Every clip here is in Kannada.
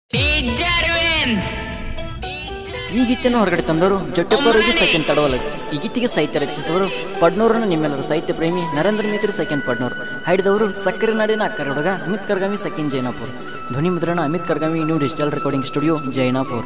ಈ ಗೀತೆಯನ್ನು ಹೊರಗಡೆ ತಂದವರು ಜೊಟ್ಟಪ್ಪವರಿಗೆ ಸೆಕೆಂಡ್ ತಡವಲ್ಲ ಈ ಗೀತೆಗೆ ಸಾಹಿತ್ಯ ರಚಿಸಿದವರು ಪಡ್ನೂರನ್ನು ನಿಮ್ಮೆಲ್ಲರ ಸಾಹಿತ್ಯ ಪ್ರೇಮಿ ನರೇಂದ್ರ ಮೇತ್ರಿ ಸೆಕೆಂಡ್ ಪಡ್ನೂರ್ ಹಾಡಿದವರು ಸಕ್ಕರೆ ನಾಡಿನ ಅಕ್ಕರ ಹುಡುಗ ಅಮಿತ್ ಕರ್ಗಾಮಿ ಸೆಕೆಂಡ್ ಜೈನಾಪುರ್ ಧ್ವನಿ ಮುದ್ರಣ Amit Kargami new digital recording studio Jainapur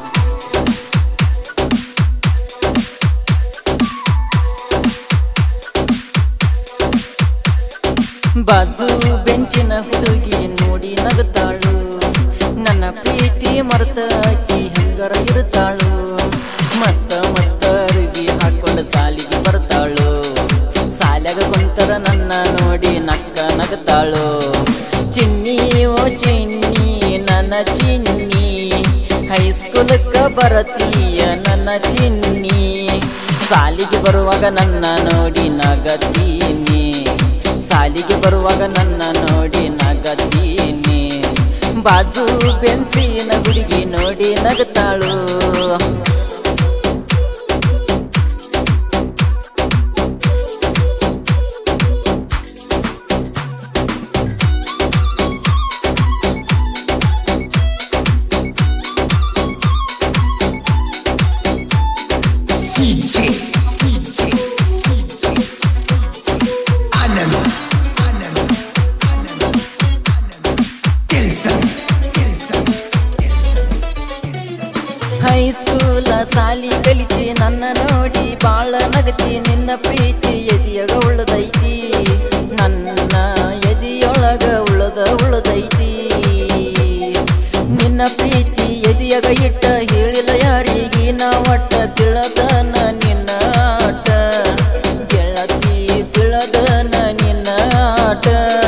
ಬಾಜು ಬೆಂಚಿನ ಹುಡುಗಿ ನೋಡಿ ನಗುತ್ತಾಳು ನನ್ನ ಪ್ರೀತಿ ಮರೆತ ಆಕಿ ಹೆಂಗರ ಇರುತ್ತಾಳು ಮಸ್ತ ಮಸ್ತ ಅರಿವಿ ಹಾಕೊಂಡು ಸಾಲಿಗೆ ಬರ್ತಾಳು ಸಾಲ್ಯಾಗ ಕುಂತರ ನನ್ನ ನೋಡಿ ನಕ್ಕ ನಗುತ್ತಾಳು ಚಿನ್ನಿ ಓ ಚಿನ್ನಿ ನನ್ನ ಚಿನ್ನಿ ಹೈಸ್ಕೂಲಕ್ಕ ಬರತೀಯ ನನ್ನ ಚಿನ್ನಿ ಸಾಲಿಗೆ ಬರುವಾಗ ನನ್ನ ನೋಡಿ ನಗತೀನಿ ಸಾಲಿಗೆ ಬರುವಾಗ ನನ್ನ ನೋಡಿ ನಗತೀನಿ ಬಾಜು ಬೆನ್ಸಿನ ಹುಡುಗಿ ನೋಡಿ ನಗುತ್ತಾಳು DJ, DJ, DJ, Anand, Anand, Anand, Anand, Tilson, Tilson, ಹೈಸ್ಕೂಲ ಸಾಲಿ ಕಲಿತಿ ನನ್ನ ನೋಡಿ ಬಾಳ ನಗತಿ ನಿನ್ನ ಪ್ರೀತಿ ಎದಿಯಗ ಉಳದೈತಿ ನನ್ನ ಎದಿಯೊಳಗ ಉಳದ ಉಳದೈತಿ ನಿನ್ನ ಪ್ರೀತಿ ಎದಿಯಗ ಇಟ್ಟ ಹೇಳಿಲ್ಲ ಯಾರಿಗೆ ನಾ ಒಟ್ಟ ತಿಳದನ ನಿನ್ನ ಆಟ ಗೆಳತಿ ತಿಳದನ ನಿನ್ನ ಆಟ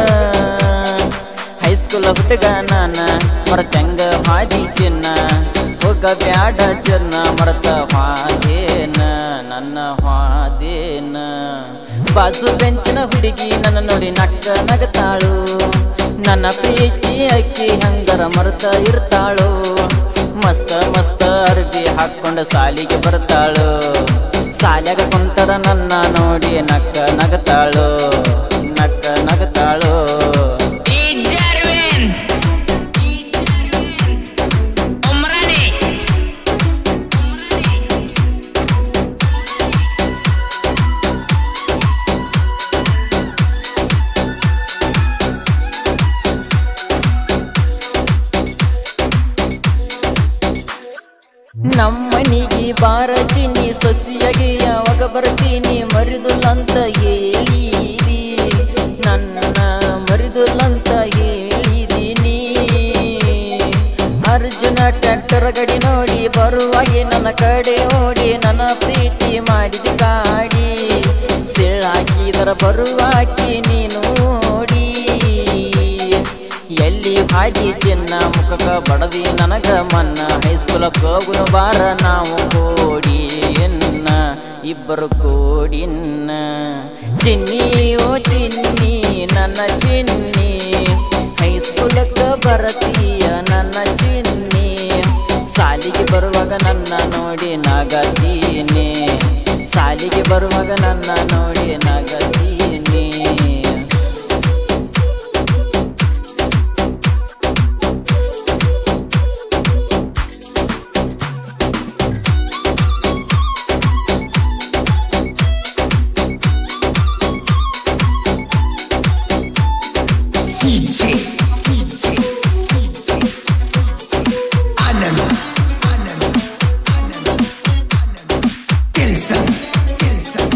ಹೈಸ್ಕೂಲ್ ಹುಡುಗ ನಾನ ಮರತಂಗ ಹಾದಿ ಚಿನ್ನ ಹೋಗ ಬ್ಯಾಡ ಚಿನ್ನ ಮರತ ಹಾದೇನ ನನ್ನ ಹಾದೇನ ಬಾಜು ಬೆಂಚಿನ ಹುಡುಗಿ ನನ್ನ ನೋಡಿ ನಕ್ಕ ನಗತಾಳು ನನ್ನ ಪ್ರೀತಿ ಅಕ್ಕಿ ಹಂಗರ ಮರೆತ ಇರ್ತಾಳು ಮಸ್ತ ಮಸ್ತ ಅರ್ಬಿ ಹಾಕೊಂಡ ಸಾಲಿಗೆ ಬರ್ತಾಳು ಸಾಲ್ಯಾಗ ಕುಂತರ ನನ್ನ ನೋಡಿ ನಕ್ಕ ನಗತಾಳು ನಕ್ಕ ನಗತಾಳು Jarwin Umrani ನಮ್ಮನಿಗೆ ಬಾರ ಚಿನ್ನಿ ಸೊಸಿಯಾಗಿ ಯಾವಾಗ ಬರ್ತೀನಿ ಮರಿದುಲ್ಲಂತ ಹೇಳಿದಿ ನನ್ನ ಮರಿದುಲ್ಲಂತ ಹೇಳಿದೀನಿ ಅರ್ಜುನ ಟ್ರ್ಯಾಕ್ಟರ್ ಗಡಿ ನೋಡಿ ಬರುವಾಗೆ ನನ್ನ ಕಡೆ ಓಡಿ ನನ್ನ ಪ್ರೀತಿ ಮಾಡಿದ ಗಾಡಿ ಸಿಳ್ಳಾಕಿದರ ಬರುವಾಕಿ ನೀನು ನೋಡಿ ಎಲ್ಲಿ ಹಾದಿ ಚಿನ್ನ ಮುಖಕ ಬಡದಿ ನನಗ ಮನ್ನ ಹೈಸ್ಕೂಲ ಹೋಗುನು ಬಾರ ನಾವು ಕೋಡಿ ಎನ್ನ ಇಬ್ಬರು ಕೋಡಿನ್ನ ಚಿನ್ನಿ ಓ ಚಿನ್ನಿ ನನ್ನ ಚಿನ್ನಿ ಹೈಸ್ಕೂಲಕ್ಕ ಬರತೀಯ ನನ್ನ ಚಿನ್ನಿ ಸಾಲಿಗೆ ಬರುವಾಗ ನನ್ನ ನೋಡಿ ನಗತೀನಿ ಸಾಲಿಗೆ ಬರುವಾಗ ನನ್ನ ನೋಡಿ ನಗತೀನಿ DJ, DJ, DJ, Anand, Anand, Anand, Anand, Tilson, Tilson,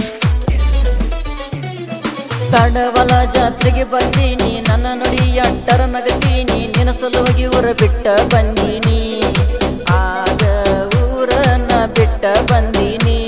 ತಡವಲ ಜಾತ್ರೆಗೆ ಬಂದೀನಿ ನನ್ನ ನುಡಿ ಅಟ್ಟರ ನಗತೀನಿ ನಿನ್ನ ಸಲುವಾಗಿ ಊರ ಬಿಟ್ಟ ಬಂದೀನಿ ಆಗ ಊರನ್ನ ಬಿಟ್ಟ ಬಂದೀನಿ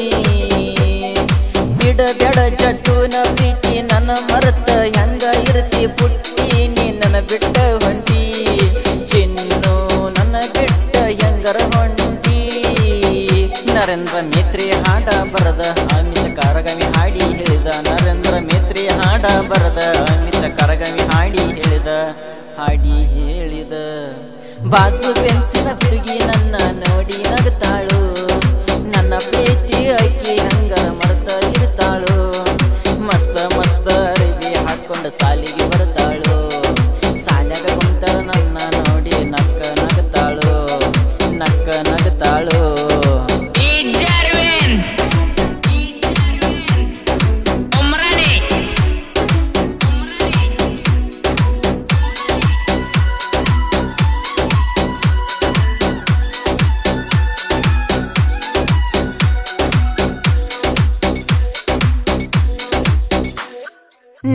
ಬಿಡಬೇಡ ಜಟ್ಟುನ ಪ್ರೀತಿ ನನ್ನ ಮರೆತ ಹೆಂಗ ಇರ್ತಿ ಪುಟ್ಟಿ ನೀ ನನ್ನ ಬಿಟ್ಟ ಹೊಂಟಿ ಚಿನ್ನು ನನ್ನ ಬಿಟ್ಟ ಹೆಂಗರ ಹೊಂಟಿ ನರೇಂದ್ರ ಮೇತ್ರಿ ಹಾಡ ಬರದ ಅಮಿತ ಕರಗಮಿ ಹಾಡಿ ಹೇಳಿದ ನರೇಂದ್ರ ಮೇತ್ರಿ ಹಾಡ ಬರದ ಅಮಿತ ಕರಗಮಿ ಹಾಡಿ ಹೇಳಿದ ಹಾಡಿ ಹೇಳಿದ ಬಾಜು ಬೆನ್ಸಿನ ಹುಡುಗಿ ನನ್ನ ನೋಡಿ ನಗುತ್ತಾಳು ನನ್ನ ಪ್ರೀತಿ ಅಕ್ಕಿ ಹಂಗ ಮರ್ತ ಇರ್ತಾಳು ಮಸ್ತ ಮಸ್ತ ಅರಿವಿ ಹಾಕೊಂಡು ಸಾಲಿಗೆ ಬರ್ತಾಳು ಸಾಲ್ಯಾಗ ಕುಂತರ ನನ್ನ ನೋಡಿ ನಕ್ಕ ನಗುತ್ತಾಳು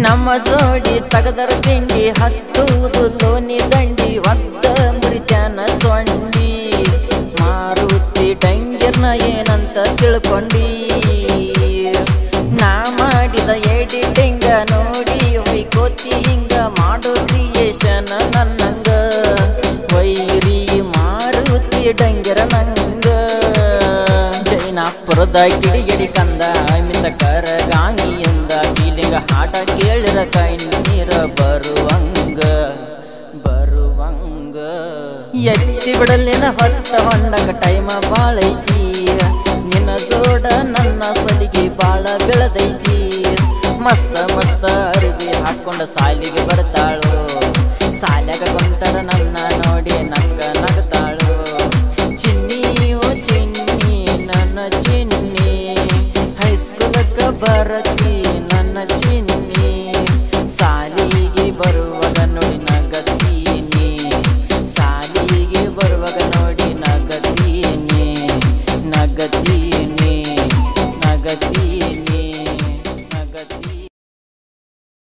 ನಮ್ಮ ಜೋಡಿ ತಗದರ ತಿಂಡಿ ಹತ್ತುವುದು ಲೋನಿ ದಂಡಿ ಒದ್ದ ಮುರಿತ್ಯಾನ ಸೊಂಡಿ ಮಾರುತಿ ಡಂಗಿರ್ನ ಏನಂತ ತಿಳ್ಕೊಂಡಿ ನಾ ಮಾಡಿದ ಎಡಿಟಿಂಗ ನೋಡಿ ಒಯ್ಕೋತಿ ಹಿಂಗ ಮಾಡೋ ಕ್ರಿಯೇಷನ್ ನನ್ನಂಗ ವೈರಿ ಮಾರುತಿ ಡಂಗಿರ ನಂಗ ಜೈನಾಪುರದ ಕಿಡಿಗಿಡಿ ಕಂದ ಮಿತ ಕರ ಗಾಮಿಯಿಂದ ಫೀಲಿಂಗ ಹಾಡ ಕೇಳಿರ ಕೈ ನೀರ ಬರುವಂಗ ಬರುವಂಗ ಎತ್ತಿ ಬಿಡಲಿನ ಹೊತ್ತ ಹೊಂಡಂಗ ಟೈಮ ಬಾಳೈತಿ ನಿನ್ನ ಜೋಡ ನನ್ನ ಸಲಿಗೆ ಬಾಳ ಬೆಳೆದೈತಿ ಮಸ್ತ ಮಸ್ತ ಅರಿವಿ ಹಾಕೊಂಡ ಸಾಲಿಗೆ ಬರ್ತಾಳು ಸಾಲ್ಯಾಗ ಕುಂತರ ನನ್ನ ನೋಡಿ ನಕ್ಕ ನಗತಾಳು ಚಿನ್ನಿ ಓ ಚಿನ್ನಿ ನನ್ನ ಚಿನ್ನಿ ಹೈಸ್ಕೂಲಕ್ಕ ಬರತಿ